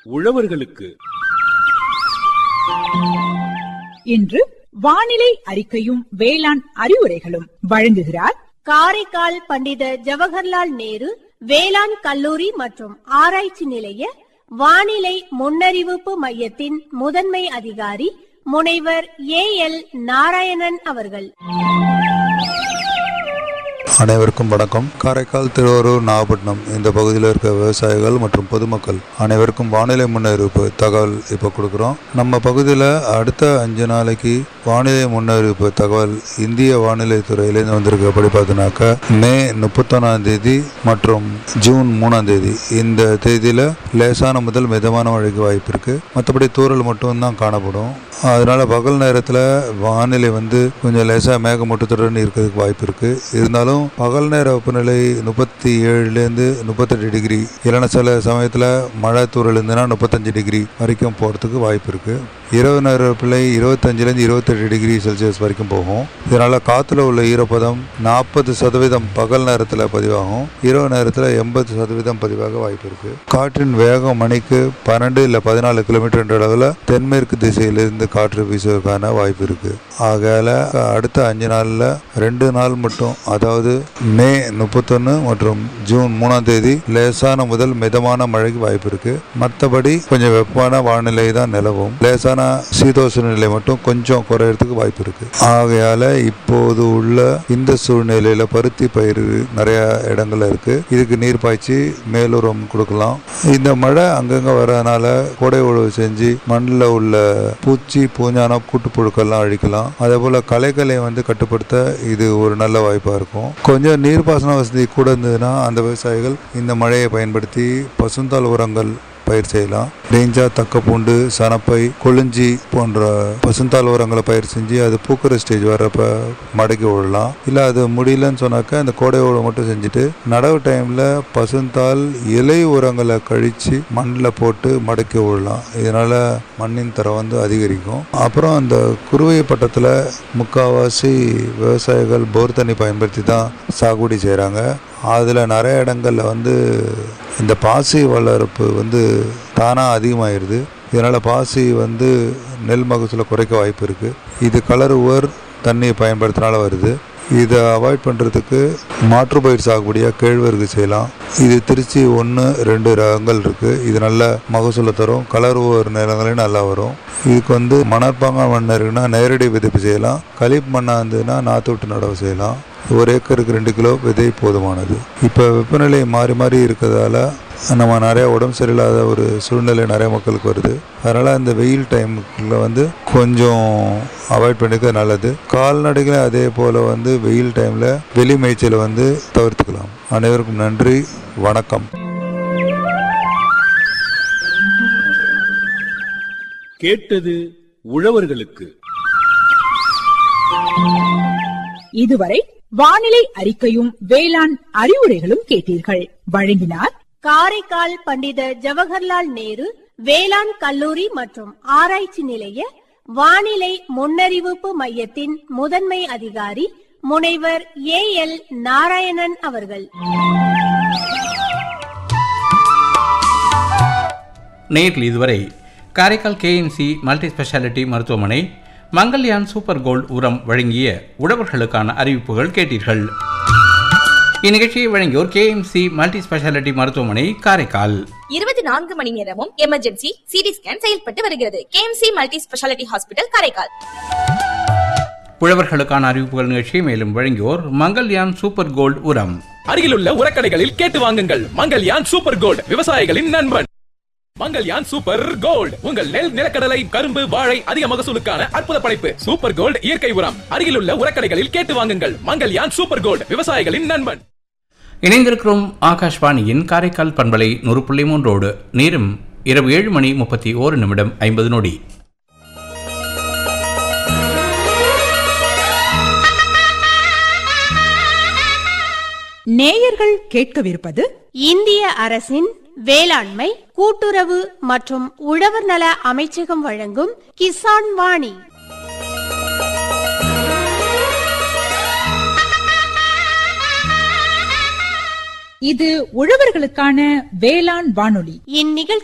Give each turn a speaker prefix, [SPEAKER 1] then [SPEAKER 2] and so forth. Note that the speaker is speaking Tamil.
[SPEAKER 1] உழவர்களுக்கு
[SPEAKER 2] இன்று வானிலை அறிக்கையும் வேளாண் அறிவுரைகளும் வழங்குகிறார்
[SPEAKER 3] காரைக்கால் பண்டித ஜவஹர்லால் நேரு வேளாண் கல்லூரி மற்றும் ஆராய்ச்சி நிலைய வானிலை முன்னறிவிப்பு மையத்தின் முதன்மை அதிகாரி முனைவர் ஏ எல் நாராயணன் அவர்கள்
[SPEAKER 4] அனைவருக்கும் வணக்கம் காரைக்கால் திருவாரூர் நாகப்பட்டினம் இந்த பகுதியில் இருக்க விவசாயிகள் மற்றும் பொதுமக்கள் அனைவருக்கும் வானிலை முன்னறிவிப்பு தகவல் இப்போ கொடுக்குறோம் நம்ம பகுதியில் அடுத்த அஞ்சு நாளைக்கு வானிலை முன்னறிவிப்பு தகவல் இந்திய வானிலை துறையிலேருந்து வந்திருக்கு அப்படி பார்த்தீங்கன்னாக்கா மே முப்பத்தொன்னாம் தேதி மற்றும் ஜூன் மூணாம் தேதி இந்த தேதியில் லேசான முதல் மிதமான மழைக்கு வாய்ப்பு இருக்குது மற்றபடி தூறல் மட்டும்தான் காணப்படும் அதனால பகல் நேரத்தில் வானிலை வந்து கொஞ்சம் லேசாக மேகமூட்டத்துடன் இருக்கிறதுக்கு வாய்ப்பு இருக்கு இருந்தாலும் பகல் நேர வெப்பநிலை முப்பத்தி ஏழுலேருந்து முப்பத்தெட்டு டிகிரி இல்லைன்னா சில சமயத்தில் மழை தூரல் இருந்ததுன்னா முப்பத்தஞ்சு டிகிரி வரைக்கும் போகிறதுக்கு வாய்ப்பு இருக்கு இரவு நேர வெப்பநிலை இருபத்தஞ்சிலேருந்து இருபத்தெட்டு டிகிரி செல்சியஸ் வரைக்கும் போகும் இதனால காற்றுல உள்ள ஈரப்பதம் நாற்பது சதவீதம் பகல் நேரத்தில் பதிவாகும் இரவு நேரத்தில் எண்பது சதவீதம் பதிவாக வாய்ப்பு இருக்கு காற்றின் வேகம் மணிக்கு பன்னெண்டு இல்லை பதினாலு கிலோமீட்டர் என்ற அளவில் தென்மேற்கு திசையிலிருந்து காற்று வீசுவதற்கான வாய்ப்பு இருக்கு ஆகையால அடுத்த அஞ்சு நாளில் ரெண்டு நாள் மட்டும் அதாவது மே முப்பத்தொன்று மற்றும் ஜூன் மூணாம் தேதி லேசான முதல் மிதமான மழைக்கு வாய்ப்பு இருக்கு மற்றபடி கொஞ்சம் வெப்பமான வானிலை தான் நிலவும் லேசான சீதோஷ நிலை மட்டும் கொஞ்சம் குறையறதுக்கு வாய்ப்பு இருக்கு ஆகையால இப்போது உள்ள இந்த சூழ்நிலையில பருத்தி பயிர் நிறைய இடங்கள்ல இருக்கு இதுக்கு நீர் பாய்ச்சி மேலுரம் கொடுக்கலாம் இந்த மழை அங்கங்க வரதுனால கோடை உழவு செஞ்சு மண்ணில் உள்ள பூச்சி பூஞ்சானம் கூட்டுப்புழுக்கெல்லாம் அழிக்கலாம் அதே போல களைகளை வந்து கட்டுப்படுத்த இது ஒரு நல்ல வாய்ப்பா இருக்கும் கொஞ்சம் நீர்ப்பாசன வசதி கூட இருந்ததுன்னா அந்த விவசாயிகள் இந்த மழையை பயன்படுத்தி பசுந்தாள் உரங்கள் பயிர் செய்யலாம் ரேஞ்சா தக்கப்பூண்டு சனப்பை கொளிஞ்சி போன்ற பசுந்தாள் உரங்களை பயிர் செஞ்சு அது பூக்கிற ஸ்டேஜ் வர்றப்ப மடக்கி விடலாம் இல்லை அது முடியலன்னு சொன்னாக்கா இந்த கோடை உழவு மட்டும் செஞ்சுட்டு நடவு டைமில் பசுந்தாள் இலை உரங்களை கழித்து மண்ணில் போட்டு மடக்கி விடலாம் இதனால் மண்ணின் தரம் வந்து அதிகரிக்கும் அப்புறம் அந்த குறுவை பட்டத்தில் முக்கால்வாசி விவசாயிகள் போர் தண்ணி பயன்படுத்தி தான் சாகுபடி செய்கிறாங்க அதில் நிறைய இடங்களில் வந்து இந்த பாசி வளர்ப்பு வந்து தானாக அதிகமாகிடுது இதனால் பாசி வந்து நெல் மகசூலை குறைக்க வாய்ப்பு இருக்குது இது கலர் உவர் தண்ணி பயன்படுத்தினால வருது இதை அவாய்ட் பண்ணுறதுக்கு மாற்று பயிர் சாகுபடியாக கேழ்வரகு செய்யலாம் இது திருச்சி ஒன்று ரெண்டு ரகங்கள் இருக்குது இது நல்ல மகசூலை தரும் கலர் ஒவ்வொரு நிலங்களையும் நல்லா வரும் இதுக்கு வந்து மணற்பாங்க மண் இருக்குன்னா நேரடி விதைப்பு செய்யலாம் களிப் மண்ணாக இருந்ததுன்னா நாற்று விட்டு நடவு செய்யலாம் ஒரு ஏக்கருக்கு ரெண்டு கிலோ விதை போதுமானது இப்போ வெப்பநிலை மாறி மாறி இருக்கிறதால நம்ம நிறைய உடம்பு சரியில்லாத ஒரு சூழ்நிலை நிறைய மக்களுக்கு வருது அதனால் அந்த வெயில் டைமுக்குள்ள வந்து கொஞ்சம் அவாய்ட் பண்ணிக்க நல்லது கால்நடைகளை அதே போல் வந்து வெயில் டைமில் வெளி மேய்ச்சலை வந்து தவிர்த்துக்கலாம் அனைவருக்கும் நன்றி வணக்கம்
[SPEAKER 1] கேட்டது உழவர்களுக்கு
[SPEAKER 2] இதுவரை வானிலை அறிக்கையும் வேளாண் அறிவுரைகளும் கேட்டீர்கள் வழங்கினார்
[SPEAKER 3] காரைக்கால் பண்டித ஜவஹர்லால் நேரு வேளாண் கல்லூரி மற்றும் ஆராய்ச்சி நிலைய வானிலை முன்னறிவிப்பு மையத்தின் முதன்மை அதிகாரி முனைவர் ஏ எல் நாராயணன் அவர்கள்
[SPEAKER 5] நேரில் இதுவரை காரைக்கால் கேஎம்சி மல்டி ஸ்பெஷாலிட்டி மருத்துவமனை மங்கல்யான் சூப்பர் கோல்ட் உரம் வழங்கிய உழவர்களுக்கான அறிவிப்புகள் கேட்டீர்கள் இந்நிகழ்ச்சியை வழங்கியோர் கேஎம்சி மல்டி ஸ்பெஷாலிட்டி மருத்துவமனை காரைக்கால்
[SPEAKER 6] இருபத்தி நான்கு மணி நேரமும் எமர்ஜென்சி சிடி ஸ்கேன் செயல்பட்டு வருகிறது KMC multi speciality hospital Karaikal
[SPEAKER 5] உழவர்களுக்கான அறிவிப்புகள் நிகழ்ச்சியை மேலும் வழங்கியோர் மங்கல்யான் சூப்பர் கோல்ட் உரம்
[SPEAKER 7] அருகிலுள்ள உரக்கடைகளில் கேட்டு வாங்குங்கள் மங்கல்யான் சூப்பர் கோல்ட் விவசாயிகளின் நண்பன் மங்கல்யான் சூப்பர் கோல்ட் உங்கள் நெல் நிலக்கடலை கரும்பு வாழை அதிக மகசூலுக்கான அற்புத படைப்பு சூப்பர் கோல்ட் இயற்கை உரம் அருகிலுள்ள உரக்கடைகளில் கேட்டு வாங்குங்கள் மங்கல்யான் சூப்பர் கோல்ட் விவசாயிகளின் நண்பன்
[SPEAKER 5] இணைந்திருக்கிறோம் ஆகாஷ்வாணியின் காரைக்கால் பண்பலை நூறு புள்ளி மூன்றோடு நேரம் இரவு ஏழு மணி முப்பத்தி ஓரு நிமிடம் ஐம்பது நொடி
[SPEAKER 2] நேயர்கள் கேட்கவிருப்பது
[SPEAKER 3] இந்திய அரசின் வேளாண்மை கூட்டுறவு மற்றும் உழவர் நல அமைச்சகம் வழங்கும் கிசான் வாணி
[SPEAKER 2] இது உழவர்களுக்கான வேளாண் வானொலி
[SPEAKER 3] இந்நிகழ்ச்சி